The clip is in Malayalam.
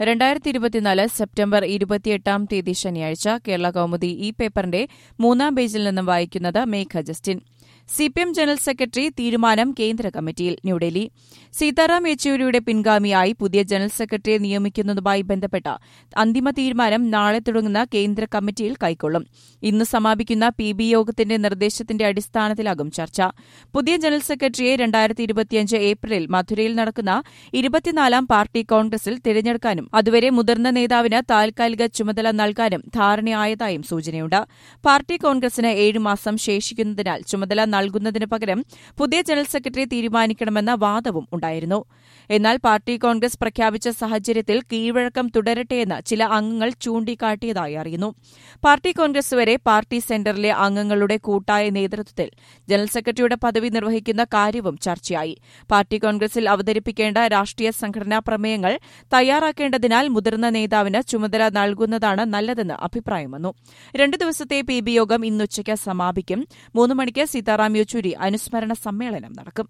രണ്ടായിരത്തി ഇരുപത്തിനാല് സെപ്റ്റംബർ ഇരുപത്തിയെട്ടാം തീയതി ശനിയാഴ്ച കേരള കൌമുദി ഈ പേപ്പറിന്റെ മൂന്നാം പേജിൽ നിന്നും വായിക്കുന്നത് Megha Justin CPM general secretary തീരുമാനം കേന്ദ്ര കമ്മിറ്റിയിൽ ന്യൂഡൽഹി സീതാറാം യെച്ചൂരിയുടെ പിൻഗാമിയായി പുതിയ ജനറൽ സെക്രട്ടറിയെ നിയമിക്കുന്നതുമായി ബന്ധപ്പെട്ട അന്തിമ തീരുമാനം നാളെ തുടങ്ങുന്ന കേന്ദ്ര കമ്മിറ്റിയിൽ കൈക്കൊള്ളും ഇന്ന് സമാപിക്കുന്ന പി ബി യോഗത്തിന്റെ നിർദ്ദേശത്തിന്റെ അടിസ്ഥാനത്തിലാകും ചർച്ച പുതിയ ജനറൽ സെക്രട്ടറിയെ രണ്ടായിരത്തി ഇരുപത്തിയഞ്ച് ഏപ്രിലിൽ മധുരയിൽ നടക്കുന്ന ഇരുപത്തിനാലാം പാർട്ടി കോൺഗ്രസിൽ തിരഞ്ഞെടുക്കാനും അതുവരെ മുതിർന്ന നേതാവിന് താൽക്കാലിക ചുമതല നൽകാനും ധാരണയായതായും സൂചനയുണ്ട് പാർട്ടി കോൺഗ്രസിന് ഏഴുമാസം ശേഷിക്കുന്നതിനാൽ ചുമതല നൽകുന്നതിന് പകരം പുതിയ ജനറൽ സെക്രട്ടറി തീരുമാനിക്കണമെന്ന വാദവും ഉണ്ടായിരുന്നു എന്നാൽ പാർട്ടി കോൺഗ്രസ് പ്രഖ്യാപിച്ച സാഹചര്യത്തിൽ കീഴ്വഴക്കം തുടരട്ടെയെന്ന് ചില അംഗങ്ങൾ ചൂണ്ടിക്കാട്ടിയതായി അറിയുന്നു പാർട്ടി കോൺഗ്രസ് വരെ പാർട്ടി സെന്ററിലെ അംഗങ്ങളുടെ കൂട്ടായ നേതൃത്വത്തിൽ ജനറൽ സെക്രട്ടറിയുടെ പദവി നിർവഹിക്കുന്ന കാര്യവും ചർച്ചയായി പാർട്ടി കോൺഗ്രസിൽ അവതരിപ്പിക്കേണ്ട രാഷ്ട്രീയ സംഘടനാ പ്രമേയങ്ങൾ തയ്യാറാക്കേണ്ടതിനാൽ മുതിർന്ന നേതാവിന് ചുമതല നൽകുന്നതാണ് നല്ലതെന്ന് അഭിപ്രായം വന്നു രണ്ടു ദിവസത്തെ പി ബി യോഗം ഇന്നുച്ചയ്ക്ക് സമാപിക്കും മൂന്ന് മണിക്ക് സീതാറാം യെച്ചൂരി അനുസ്മരണ സമ്മേളനം നടക്കും